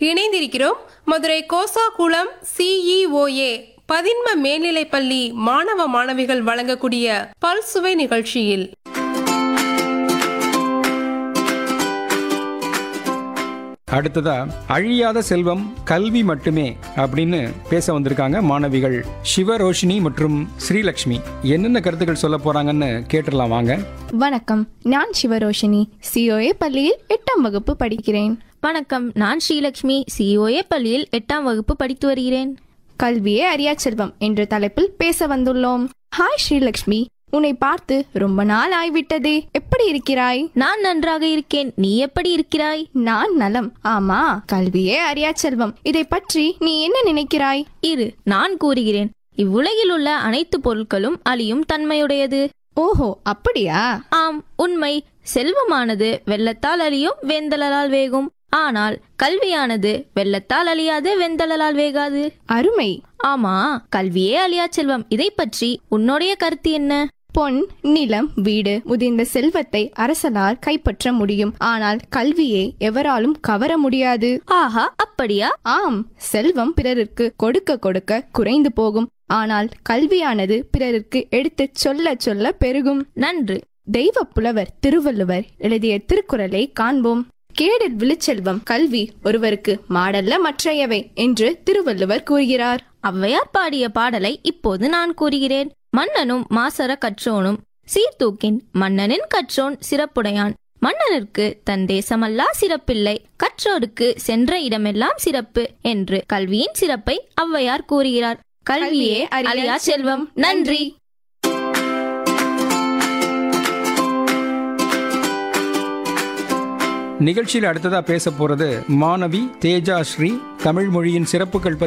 இணைந்திருக்கிறோம் மதுரை கோசாகுளம் சிஇஓஏ பதின்ம மேல்நிலைப்பள்ளி மாணவ மாணவிகள் வழங்கக்கூடிய பல்சுவை நிகழ்ச்சியில் அடுத்ததா அழியாத செல்வம் கல்வி மட்டுமே அப்படின்னு பேச வந்திருக்காங்க மாணவிகள் சிவரோஷினி மற்றும் ஸ்ரீலக்ஷ்மி என்னென்ன கருத்துக்கள் சொல்ல போறாங்கன்னு கேட்டுடலாம் வாங்க வணக்கம் நான் சிவரோஷினி சிஓஏ பள்ளியில் எட்டாம் வகுப்பு படிக்கிறேன் வணக்கம் நான் ஸ்ரீலக்ஷ்மி சிஓஏ பள்ளியில் எட்டாம் வகுப்பு படித்து வருகிறேன் கல்வியே அறியா செல்வம் என்ற தலைப்பில் பேச வந்துள்ளோம் ஹாய் ஸ்ரீலக்ஷ்மி உன்னை பார்த்து ரொம்ப நாள் ஆய்விட்டதே எப்படி இருக்கிறாய் நான் நன்றாக இருக்கேன் நீ எப்படி இருக்கிறாய் நான் நலம் ஆமா கல்வியே அறியா செல்வம் இதை பற்றி நீ என்ன நினைக்கிறாய் இரு நான் கூறுகிறேன் இவ்வுலகில் உள்ள அனைத்து பொருட்களும் அழியும் தன்மையுடையது ஓஹோ அப்படியா ஆம் உண்மை செல்வமானது வெள்ளத்தால் அழியும் வெந்தளலால் வேகும் ஆனால் கல்வியானது வெள்ளத்தால் அழியாது வெந்தளலால் வேகாது அருமை ஆமா கல்வியே அழியா செல்வம் இதை பற்றி உன்னுடைய கருத்து என்ன பொன் நிலம் வீடு முதிர்ந்த செல்வத்தை அரசலால் கைப்பற்ற முடியும் ஆனால் கல்வியை எவராலும் கவர முடியாது ஆஹா அப்படியா ஆம் செல்வம் பிறருக்கு கொடுக்க கொடுக்க குறைந்து போகும் ஆனால் கல்வியானது பிறருக்கு எடுத்துச் சொல்ல சொல்ல பெருகும் நன்று தெய்வ புலவர் திருவள்ளுவர் எழுதிய திருக்குறளை காண்போம் கேடில் விழுச்செல்வம் கல்வி ஒருவருக்கு மாடல்ல மற்றையவை என்று திருவள்ளுவர் கூறுகிறார் ஔவையார் பாடிய பாடலை இப்போது நான் கூறுகிறேன் மன்னனும் மாசற கற்றோனும் சீர்தூக்கின் மன்னனின் கற்றோன் சிறப்புடையான் மன்னனுக்கு தன் தேசமல்லா சிறப்பில்லை கற்றோருக்கு சென்ற இடமெல்லாம் சிறப்பு என்று கல்வியின் சிறப்பை ஔவையார் கூறுகிறார் கல்வியே அழியா செல்வம் நன்றி நிகழ்ச்சியில் அடுத்ததா பேச போறது மாணவி தேஜா ஸ்ரீ தமிழ் மொழியின் சிறப்புகள் பற்றி